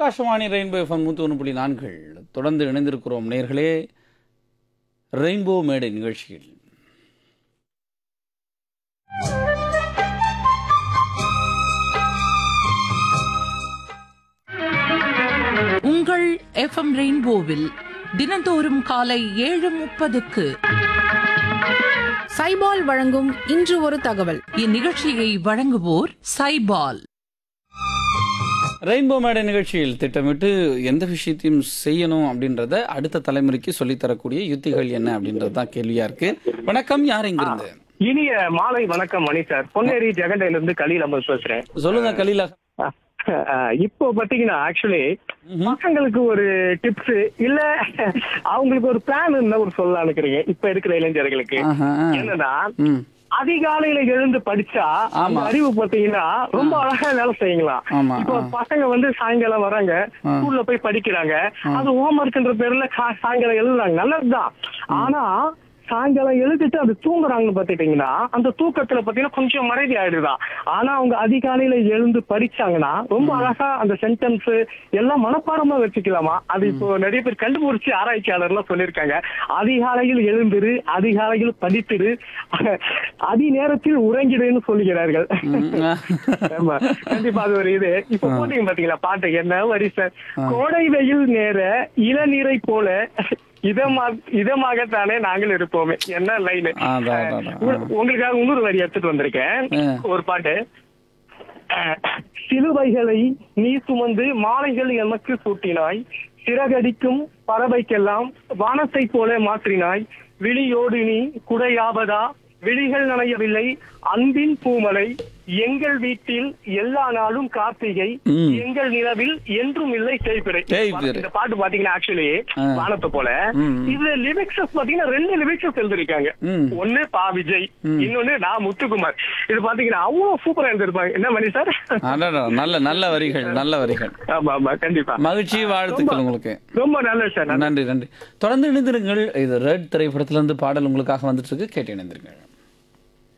Akashvani rainbow FM நூற்றி ஒன்று புள்ளி நான்கள் தொடர்ந்து இணைந்திருக்கிறோம் நேர்களே ரெயின்போ மேடை நிகழ்ச்சியில் உங்கள் எஃப்எம் ரெயின்போவில் தினந்தோறும் காலை ஏழு முப்பதுக்கு சைபால் வழங்கும் இன்று ஒரு தகவல் இந்நிகழ்ச்சியை வழங்குவோர் சைபால் ரெயின்போ மேடை நிகழ்ச்சியில் திட்டமிட்டு எந்த விஷயத்தையும் செய்யணும் அப்படின்றத அடுத்த தலைமுறைக்கு சொல்லித் தரக்கூடிய யுத்திகள் என்ன அப்படின்றது தான் கேள்வியா இருக்கு வணக்கம் யார் இங்கிருந்து இனிய மாலை வணக்கம் மணி சார் பொன்னேரி ஜெகண்டையில இருந்து கலீல் அமர் பேசுறேன் சொல்லுங்க கலீலா அஹ், இப்போ பாத்தீங்கன்னா ஆக்சுவலி பசங்களுக்கு ஒரு டிப்ஸ் இல்ல அவங்களுக்கு ஒரு பிளான் இருந்தா ஒரு சொல்லலாம் இருக்கிறீங்க இப்ப இருக்கிற இளைஞர்களுக்கு ஆஹா. என்னன்னா ம் அதிகாலையில எழுந்து படிச்சா அந்த ஆமா. அறிவு பாத்தீங்கன்னா ரொம்ப அழகா வேலை செய்யலாம் ஆமா, இப்போ ஆ. பசங்க வந்து சாயங்காலம் வராங்க ஆ. ஸ்கூல்ல போய் படிக்கிறாங்க அது ஹோம்ஒர்க்ன்ற பேர்ல கா- சாயங்காலம் எழுதுறாங்க நல்லதுதான் ஆனா சாயங்காலம் எழுதிட்டு அது தூங்குறாங்கன்னு பாத்துட்டீங்கன்னா அந்த தூக்கத்துல பாத்தீங்கன்னா கொஞ்சம் மறைதி ஆயிடுதான் ஆனா அவங்க அதிகாலையில எழுந்து படிச்சாங்கன்னா ரொம்ப அழகா அந்த சென்டென்ஸ் எல்லாம் மனப்பாடமா வச்சுக்கலாமா அது இப்போ நிறைய பேர் கண்டுபிடிச்சு ஆராய்ச்சியாளர்லாம் சொல்லியிருக்காங்க அதிகாலையில் எழுந்திரு அதிகாலையில் படித்திரு அதி நேரத்தில் உறங்கிடுன்னு சொல்லுகிறார்கள் ஆமா கண்டிப்பா அது ஒரு இது இப்ப போட்டீங்க பாத்தீங்களா பாட்டு என்ன வரி சார் கோடை வெயில் நேர இளநீரை போல இதமா இதமாகத்தானே நாங்கள் இருப்போமே என்ன லைன் அதான், அதான், அதான். உங்களுக்காக இன்னொரு வரி எடுத்துட்டு வந்திருக்கேன் ஆ. ஒரு பாட்டு அஹ், சிலுவைகளை நீ சுமந்து மாலைகள் எமக்கு சூட்டினாய் சிறகடிக்கும் பறவைக்கெல்லாம் வானத்தை போல மாற்றினாய் விழியோடு நீ குடையாவதா விழிகள் நனையவில்லை அன்பின் பூமலை எங்கள் வீட்டில் எல்லா நாளும் கார்த்திகை ம். எங்கள் நிலவில் என்றும் இல்லை தேய்பிறை தேய்பிறை. இந்த பாட்டு பாத்தீங்கன்னா ஆக்சுவலி ஆ. வானத்தை போல ம். இதுல லிரிக்ஸ் பாத்தீங்கன்னா ரெண்டு லிரிக்ஸ் எழுதிருக்காங்க ம். ஒண்ணு பா விஜய் இன்னொன்னு நான் முத்துக்குமார் இது பாத்தீங்கன்னா அவ்வளவு சூப்பரா எழுதிருப்பாங்க என்ன மணி சார் அடடா, நல்ல நல்ல வரிகள் நல்ல வரிகள் ஆமா ஆமா கண்டிப்பா மகிழ்ச்சி வாழ்த்துக்கள் உங்களுக்கு ரொம்ப நல்லது சார் நன்றி நன்றி தொடர்ந்து இணைந்திருங்கள் இது ரெட் திரைப்படத்திலிருந்து பாடல் உங்களுக்காக வந்துட்டு இருக்கு கேட்டு இணைந்திருங்கள்